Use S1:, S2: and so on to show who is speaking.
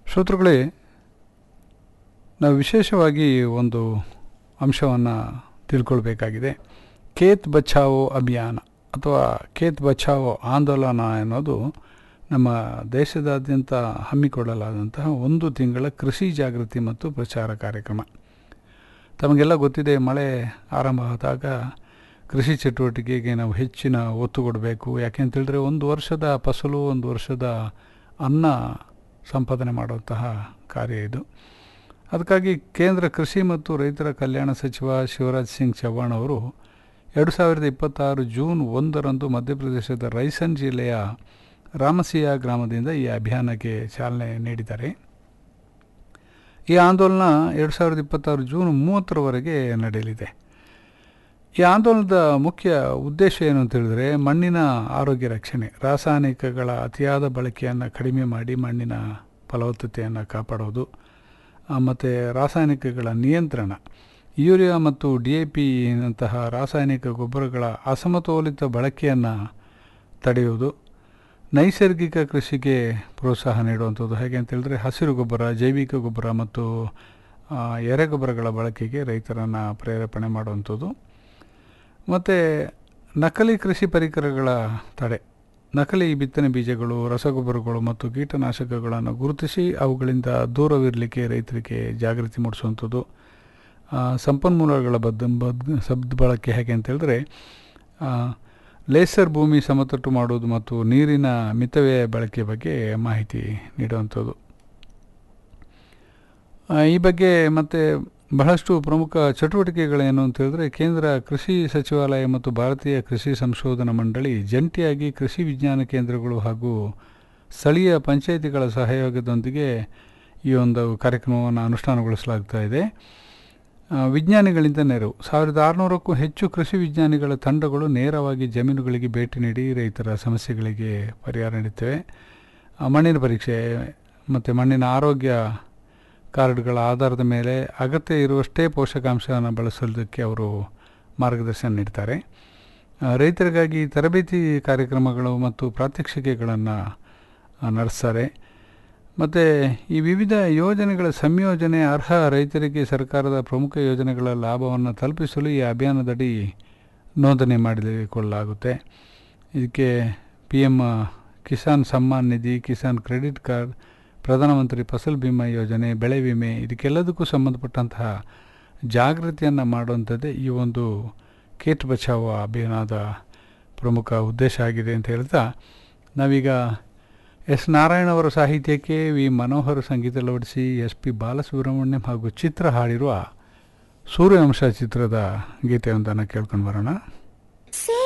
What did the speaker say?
S1: ಶ್ರೋತೃಗಳೇ ನಾವು ವಿಶೇಷವಾಗಿ ಒಂದು ಅಂಶವನ್ನು ತಿಳ್ಕೊಳ್ಬೇಕಾಗಿದೆ ಖೇತ್ ಬಚಾವೋ ಅಭಿಯಾನ ಅಥವಾ ಖೇತ್ ಬಚಾವೋ ಆಂದೋಲನ ಎನ್ನುವುದು ನಮ್ಮ ದೇಶದಾದ್ಯಂತ ಹಮ್ಮಿಕೊಳ್ಳಲಾದಂತಹ ಒಂದು ತಿಂಗಳ ಕೃಷಿ ಜಾಗೃತಿ ಮತ್ತು ಪ್ರಚಾರ ಕಾರ್ಯಕ್ರಮ ತಮಗೆಲ್ಲ ಗೊತ್ತಿದೆ ಮಳೆ ಆರಂಭ ಆದಾಗ ಕೃಷಿ ಚಟುವಟಿಕೆಗೆ ನಾವು ಹೆಚ್ಚಿನ ಒತ್ತು ಕೊಡಬೇಕು ಯಾಕೆಂತೇಳಿದ್ರೆ ಒಂದು ವರ್ಷದ ಫಸಲು ಒಂದು ವರ್ಷದ ಅನ್ನ ಸಂಪಾದನೆ ಮಾಡುವಂತಹ ಕಾರ್ಯ ಇದು ಅದಕ್ಕಾಗಿ ಕೇಂದ್ರ ಕೃಷಿ ಮತ್ತು ರೈತರ ಕಲ್ಯಾಣ ಸಚಿವ ಶಿವರಾಜ್ ಸಿಂಗ್ ಚೌಹಾಣ್ ಅವರು ಎರಡು ಸಾವಿರದ ಇಪ್ಪತ್ತಾರು ಜೂನ್ ಒಂದರಂದು ಮಧ್ಯಪ್ರದೇಶದ ರೈಸನ್ ಜಿಲ್ಲೆಯ ರಾಮಸಿಯಾ ಗ್ರಾಮದಿಂದ ಈ ಅಭಿಯಾನಕ್ಕೆ ಚಾಲನೆ ನೀಡಿದ್ದಾರೆ ಈ ಆಂದೋಲನ ಎರಡು ಸಾವಿರದ ಇಪ್ಪತ್ತಾರು ಜೂನ್ ಮೂವತ್ತರವರೆಗೆ ನಡೆಯಲಿದೆ ಈ ಆಂದೋಲನದ ಮುಖ್ಯ ಉದ್ದೇಶ ಏನು ಅಂತ ಹೇಳಿದ್ರೆ ಮಣ್ಣಿನ ಆರೋಗ್ಯ ರಕ್ಷಣೆ ರಾಸಾಯನಿಕಗಳ ಅತಿಯಾದ ಬಳಕೆಯನ್ನು ಕಡಿಮೆ ಮಾಡಿ ಮಣ್ಣಿನ ಫಲವತ್ತತೆಯನ್ನು ಕಾಪಾಡೋದು ಮತ್ತು ರಾಸಾಯನಿಕಗಳ ನಿಯಂತ್ರಣ ಯೂರಿಯಾ ಮತ್ತು ಡಿ ಎ ಪಿನಂತಹ ರಾಸಾಯನಿಕ ಗೊಬ್ಬರಗಳ ಅಸಮತೋಲಿತ ಬಳಕೆಯನ್ನು ತಡೆಯುವುದು ನೈಸರ್ಗಿಕ ಕೃಷಿಗೆ ಪ್ರೋತ್ಸಾಹ ನೀಡುವಂಥದ್ದು ಹೇಗೆ ಅಂತ ಹೇಳಿದ್ರೆ ಹಸಿರು ಗೊಬ್ಬರ ಜೈವಿಕ ಗೊಬ್ಬರ ಮತ್ತು ಎರೆಗೊಬ್ಬರಗಳ ಬಳಕೆಗೆ ರೈತರನ್ನು ಪ್ರೇರೇಪಣೆ ಮಾಡುವಂಥದ್ದು ಮತ್ತು ನಕಲಿ ಕೃಷಿ ಪರಿಕರಗಳ ತಡೆ ನಕಲಿ ಬಿತ್ತನೆ ಬೀಜಗಳು ರಸಗೊಬ್ಬರಗಳು ಮತ್ತು ಕೀಟನಾಶಕಗಳನ್ನು ಗುರುತಿಸಿ ಅವುಗಳಿಂದ ದೂರವಿರಲಿಕ್ಕೆ ರೈತರಿಗೆ ಜಾಗೃತಿ ಮೂಡಿಸುವಂಥದ್ದು ಸಂಪನ್ಮೂಲಗಳ ಬದ್ಧ ಬದ್ ಸದ್ಬಳಕೆ ಹೇಗೆ ಅಂತ ಹೇಳಿದ್ರೆ ಲೇಸರ್ ಭೂಮಿ ಸಮತಟ್ಟು ಮಾಡುವುದು ಮತ್ತು ನೀರಿನ ಮಿತವ್ಯಯ ಬಳಕೆ ಬಗ್ಗೆ ಮಾಹಿತಿ ನೀಡುವಂಥದ್ದು ಈ ಬಗ್ಗೆ ಮತ್ತು ಬಹಳಷ್ಟು ಪ್ರಮುಖ ಚಟುವಟಿಕೆಗಳೇನು ಅಂತ ಹೇಳಿದ್ರೆ ಕೇಂದ್ರ ಕೃಷಿ ಸಚಿವಾಲಯ ಮತ್ತು ಭಾರತೀಯ ಕೃಷಿ ಸಂಶೋಧನಾ ಮಂಡಳಿ ಜಂಟಿಯಾಗಿ ಕೃಷಿ ವಿಜ್ಞಾನ ಕೇಂದ್ರಗಳು ಹಾಗೂ ಸ್ಥಳೀಯ ಪಂಚಾಯಿತಿಗಳ ಸಹಯೋಗದೊಂದಿಗೆ ಈ ಒಂದು ಕಾರ್ಯಕ್ರಮವನ್ನು ಅನುಷ್ಠಾನಗೊಳಿಸಲಾಗ್ತಾ ಇದೆ ವಿಜ್ಞಾನಿಗಳಿಂದ ನೆರವು ಸಾವಿರದ ಆರುನೂರಕ್ಕೂ ಹೆಚ್ಚು ಕೃಷಿ ವಿಜ್ಞಾನಿಗಳ ತಂಡಗಳು ನೇರವಾಗಿ ಜಮೀನುಗಳಿಗೆ ಭೇಟಿ ನೀಡಿ ರೈತರ ಸಮಸ್ಯೆಗಳಿಗೆ ಪರಿಹಾರ ನೀಡುತ್ತವೆ ಮಣ್ಣಿನ ಪರೀಕ್ಷೆ ಮತ್ತು ಮಣ್ಣಿನ ಆರೋಗ್ಯ ಕಾರ್ಡ್ಗಳ ಆಧಾರದ ಮೇಲೆ ಅಗತ್ಯ ಇರುವಷ್ಟೇ ಪೋಷಕಾಂಶವನ್ನು ಬಳಸೋದಕ್ಕೆ ಅವರು ಮಾರ್ಗದರ್ಶನ ನೀಡ್ತಾರೆ ರೈತರಿಗಾಗಿ ತರಬೇತಿ ಕಾರ್ಯಕ್ರಮಗಳು ಮತ್ತು ಪ್ರಾತ್ಯಕ್ಷಿಕೆಗಳನ್ನು ನಡೆಸ್ತಾರೆ ಮತ್ತು ಈ ವಿವಿಧ ಯೋಜನೆಗಳ ಸಂಯೋಜನೆ ಅರ್ಹ ರೈತರಿಗೆ ಸರ್ಕಾರದ ಪ್ರಮುಖ ಯೋಜನೆಗಳ ಲಾಭವನ್ನು ತಲುಪಿಸಲು ಈ ಅಭಿಯಾನದಡಿ ನೋಂದಣಿ ಮಾಡಿಕೊಳ್ಳಲಾಗುತ್ತೆ ಇದಕ್ಕೆ P M Kisan Samman Nidhi Kisan credit card Pradhan Mantri Fasal Bima ಯೋಜನೆ ಬೆಳೆ ವಿಮೆ ಇದಕ್ಕೆಲ್ಲದಕ್ಕೂ ಸಂಬಂಧಪಟ್ಟಂತಹ ಜಾಗೃತಿಯನ್ನು ಮಾಡುವಂಥದ್ದೇ ಈ ಒಂದು ಕೇಟ್ ಬಚಾವೋ ಅಭಿಯಾನದ ಪ್ರಮುಖ ಉದ್ದೇಶ ಆಗಿದೆ ಅಂತ ಹೇಳ್ತಾ ನಾವೀಗ ಎಸ್ ನಾರಾಯಣ ಅವರ ಸಾಹಿತ್ಯಕ್ಕೆ ವಿ ಮನೋಹರ್ ಸಂಗೀತ ಅಳವಡಿಸಿ ಎಸ್ ಪಿ ಬಾಲಸುಬ್ರಹ್ಮಣ್ಯಂ ಹಾಗೂ ಚಿತ್ರ ಹಾಡಿರುವ ಸೂರ್ಯವಂಶ ಚಿತ್ರದ ಗೀತೆಯೊಂದನ್ನು ಕೇಳ್ಕೊಂಡು ಬರೋಣ